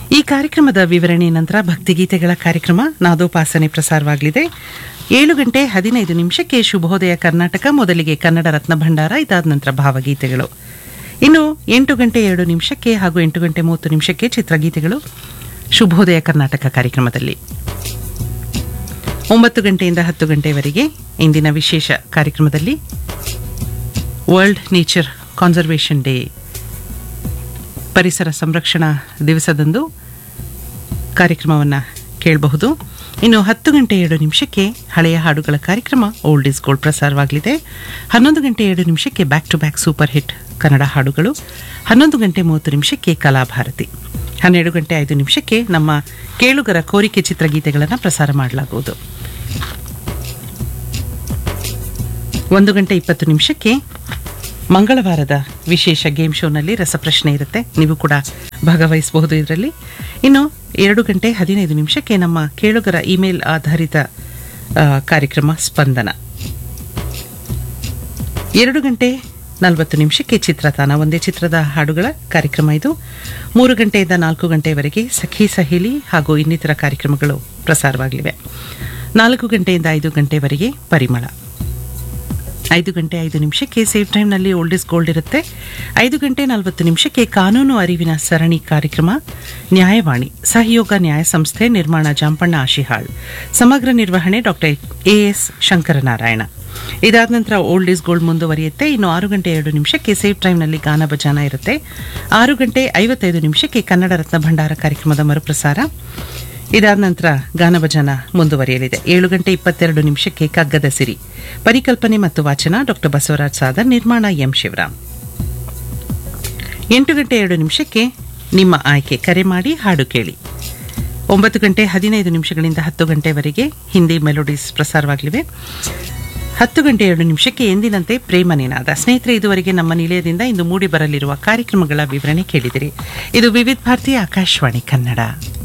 ಈ ಕಾರ್ಯಕ್ರಮದ ವಿವರಣೆ ನಂತರ ಭಕ್ತಿಗೀತೆಗಳ ಕಾರ್ಯಕ್ರಮ ನಾದೋಪಾಸನೆ ಪ್ರಸಾರವಾಗಲಿದೆ ಏಳು ಗಂಟೆ ಹದಿನೈದು ನಿಮಿಷಕ್ಕೆ ಶುಭೋದಯ ಕರ್ನಾಟಕ ಮೊದಲಿಗೆ ಕನ್ನಡ ರತ್ನ ಭಂಡಾರ ಇದಾದ ನಂತರ ಭಾವಗೀತೆಗಳು ಇನ್ನು ಎಂಟು ಗಂಟೆ ಎರಡು ನಿಮಿಷಕ್ಕೆ ಹಾಗೂ ಎಂಟು ಗಂಟೆ ಮೂವತ್ತು ನಿಮಿಷಕ್ಕೆ ಚಿತ್ರಗೀತೆಗಳು ಶುಭೋದಯ ಕರ್ನಾಟಕ ಕಾರ್ಯಕ್ರಮದಲ್ಲಿ ಒಂಬತ್ತು ಗಂಟೆಯಿಂದ ಹತ್ತು ಗಂಟೆವರೆಗೆ ಇಂದಿನ ವಿಶೇಷ ಕಾರ್ಯಕ್ರಮದಲ್ಲಿ ವರ್ಲ್ಡ್ ನೇಚರ್ ಕಾನ್ಸರ್ವೇಷನ್ ಡೇ ಪರಿಸರ ಸಂರಕ್ಷಣಾ ದಿವಸದಂದು ಕಾರ್ಯಕ್ರಮವನ್ನು ಕೇಳಬಹುದು ಇನ್ನು ಹತ್ತು ಗಂಟೆ ಎರಡು ನಿಮಿಷಕ್ಕೆ ಹಳೆಯ ಹಾಡುಗಳ ಕಾರ್ಯಕ್ರಮ ಓಲ್ಡ್ ಇಸ್ ಗೋಲ್ಡ್ ಪ್ರಸಾರವಾಗಲಿದೆ ಹನ್ನೊಂದು ಗಂಟೆ ಎರಡು ನಿಮಿಷಕ್ಕೆ back to back super hit Kannada ಹಾಡುಗಳು ಹನ್ನೊಂದು ಗಂಟೆ ಮೂವತ್ತು ನಿಮಿಷಕ್ಕೆ ಕಲಾಭಾರತಿ ಹನ್ನೆರಡು ಗಂಟೆ ಐದು ನಿಮಿಷಕ್ಕೆ ನಮ್ಮ ಕೇಳುಗರ ಕೋರಿಕೆ ಚಿತ್ರಗೀತೆಗಳನ್ನು ಪ್ರಸಾರ ಮಾಡಲಾಗುವುದು ಒಂದು ಗಂಟೆ ಇಪ್ಪತ್ತು ನಿಮಿಷಕ್ಕೆ ಮಂಗಳವಾರದ ವಿಶೇಷ ಗೇಮ್ ಶೋನಲ್ಲಿ ರಸಪ್ರಶ್ನೆ ಇರುತ್ತೆ ನೀವು ಕೂಡ ಭಾಗವಹಿಸಬಹುದು ಇದರಲ್ಲಿ ಇನ್ನು ಎರಡು ಗಂಟೆ ಹದಿನೈದು ನಿಮಿಷಕ್ಕೆ ನಮ್ಮ ಕೇಳುಗರ ಇಮೇಲ್ ಆಧಾರಿತ ಆ, ಕಾರ್ಯಕ್ರಮ ಸ್ಪಂದನ ಎರಡು ಗಂಟೆ ನಲವತ್ತು ನಿಮಿಷಕ್ಕೆ ಚಿತ್ರತಾನ ಒಂದೇ ಚಿತ್ರದ ಹಾಡುಗಳ ಕಾರ್ಯಕ್ರಮ ಇದು ಮೂರು ಗಂಟೆಯಿಂದ ನಾಲ್ಕು ಗಂಟೆಯವರೆಗೆ ಸಖಿ ಸಹೇಲಿ ಹಾಗೂ ಇನ್ನಿತರ ಕಾರ್ಯಕ್ರಮಗಳು ಪ್ರಸಾರವಾಗಲಿವೆ ನಾಲ್ಕು ಗಂಟೆಯಿಂದ ಐದು ಗಂಟೆವರೆಗೆ ಪರಿಮಳ ಐದು ಗಂಟೆ ಐದು ನಿಮಿಷಕ್ಕೆ ಸೇಫ್ ಟೈಮ್ನಲ್ಲಿ ಓಲ್ಡ್ ಇಸ್ ಗೋಲ್ಡ್ ಇರುತ್ತೆ ಐದು ಗಂಟೆ ನಲವತ್ತು ನಿಮಿಷಕ್ಕೆ ಕಾನೂನು ಅರಿವಿನ ಸರಣಿ ಕಾರ್ಯಕ್ರಮ ನ್ಯಾಯವಾಣಿ ಸಹಯೋಗ ನ್ಯಾಯ ಸಂಸ್ಥೆ ನಿರ್ಮಾಣ ಜಾಂಪಣ್ಣ ಆಶಿಹಾಳ್ ಸಮಗ್ರ ನಿರ್ವಹಣೆ ಡಾಕ್ಟರ್ ಎ ಎಸ್ ಶಂಕರನಾರಾಯಣ ಇದಾದ ನಂತರ ಓಲ್ಡ್ ಇಸ್ ಗೋಲ್ಡ್ ಮುಂದುವರಿಯುತ್ತೆ ಇನ್ನು ಆರು ಗಂಟೆ ಎರಡು ನಿಮಿಷಕ್ಕೆ ಸೇಫ್ ಟೈಮ್ನಲ್ಲಿ ಗಾನ ಭಜಾನ ಇರುತ್ತೆ ಆರು ಗಂಟೆ ಐವತ್ತೈದು ನಿಮಿಷಕ್ಕೆ ಕನ್ನಡ ರತ್ನ ಭಂಡಾರ ಕಾರ್ಯಕ್ರಮದ ಮರುಪ್ರಸಾರ ಇದಾದ ನಂತರ ಗಾನಭಜನ ಮುಂದುವರಿಯಲಿದೆ ಏಳು ಗಂಟೆ ಇಪ್ಪತ್ತೆರಡು ನಿಮಿಷಕ್ಕೆ ಕಗ್ಗದ ಸಿರಿ ಪರಿಕಲ್ಪನೆ ಮತ್ತು ವಾಚನ ಡಾಕ್ಟರ್ ಬಸವರಾಜ್ ಸಾದರ್ ನಿರ್ಮಾಣ ಎಂ ಶಿವರಾಮ್ ಎಂಟು ಗಂಟೆ ಎರಡು ನಿಮಿಷಕ್ಕೆ ನಿಮ್ಮ ಆಯ್ಕೆ ಕರೆ ಮಾಡಿ ಹಾಡು ಕೇಳಿ ಒಂಬತ್ತು ಗಂಟೆ ಹದಿನೈದು ನಿಮಿಷಗಳಿಂದ ಹತ್ತು ಗಂಟೆವರೆಗೆ ಹಿಂದಿ ಮೆಲೋಡೀಸ್ ಪ್ರಸಾರವಾಗಲಿವೆ ಹತ್ತು ಗಂಟೆ ಎರಡು ನಿಮಿಷಕ್ಕೆ ಎಂದಿನಂತೆ ಪ್ರೇಮ ನಿನಾದ ಸ್ನೇಹಿತರೆ ಇದುವರೆಗೆ ನಮ್ಮ ನಿಲಯದಿಂದ ಇಂದು ಮೂಡಿ ಬರಲಿರುವ ಕಾರ್ಯಕ್ರಮಗಳ ವಿವರಣೆ ಕೇಳಿದಿರಿ ಇದು ವಿವಿಧ ಭಾರತಿ ಆಕಾಶವಾಣಿ ಕನ್ನಡ